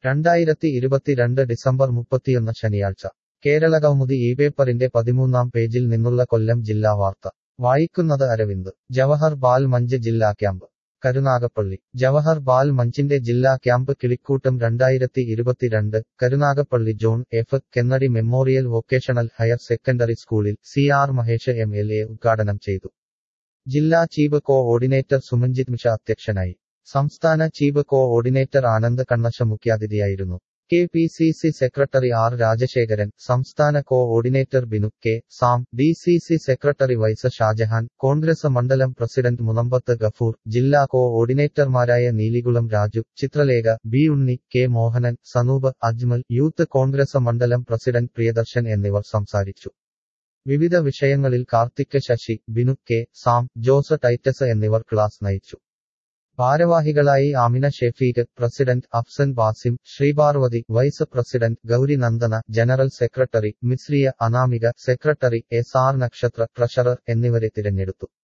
രണ്ടായിരത്തി ഇരുപത്തിരണ്ട് ഡിസംബർ മുപ്പത്തിയൊന്ന് ശനിയാഴ്ച കേരളകൗമുദി ഈ പേപ്പറിന്റെ പതിമൂന്നാം പേജിൽ നിന്നുള്ള കൊല്ലം ജില്ലാ വാർത്ത വായിക്കുന്നത് അരവിന്ദ് ജവഹർ ബാൽ മഞ്ച് ജില്ലാ ക്യാമ്പ് കരുനാഗപ്പള്ളി ജവഹർ ബാൽ മഞ്ചിന്റെ ജില്ലാ ക്യാമ്പ് കിളിക്കൂട്ടം രണ്ടായിരത്തി ഇരുപത്തിരണ്ട് Karunagappally John F Kennedy memorial vocational higher secondary സ്കൂളിൽ C R Mahesh M L A ഉദ്ഘാടനം ചെയ്തു ജില്ലാ chief coordinator Sumanjith Misha അധ്യക്ഷനായി സംസ്ഥാന chief coordinator Anand Kannasa മുഖ്യാതിഥിയായിരുന്നു K P C C secretary R Rajasekharan സംസ്ഥാന coordinator Binu K Sam D C C secretary vice Shajahan Congress മണ്ഡലം president Munambath Gafoor ജില്ലാ കോ ഓർഡിനേറ്റർമാരായ Neelikulam Raju Chithralekha B Unni K Mohanan Sanoop Ajmal youth Congress മണ്ഡലം പ്രസിഡന്റ് പ്രിയദർശൻ എന്നിവർ സംസാരിച്ചു വിവിധ വിഷയങ്ങളിൽ Karthik Sasi Binu K Sam Jose Titus എന്നിവർ ക്ലാസ് നയിച്ചു ഭാരവാഹികളായി Amina Shefeek president Afsan Basim Sreeparvathy vice president Gauri Nandana general secretary Mishriya Anamika secretary S R Nakshatra treasurer എന്നിവരെ തിരഞ്ഞെടുത്തു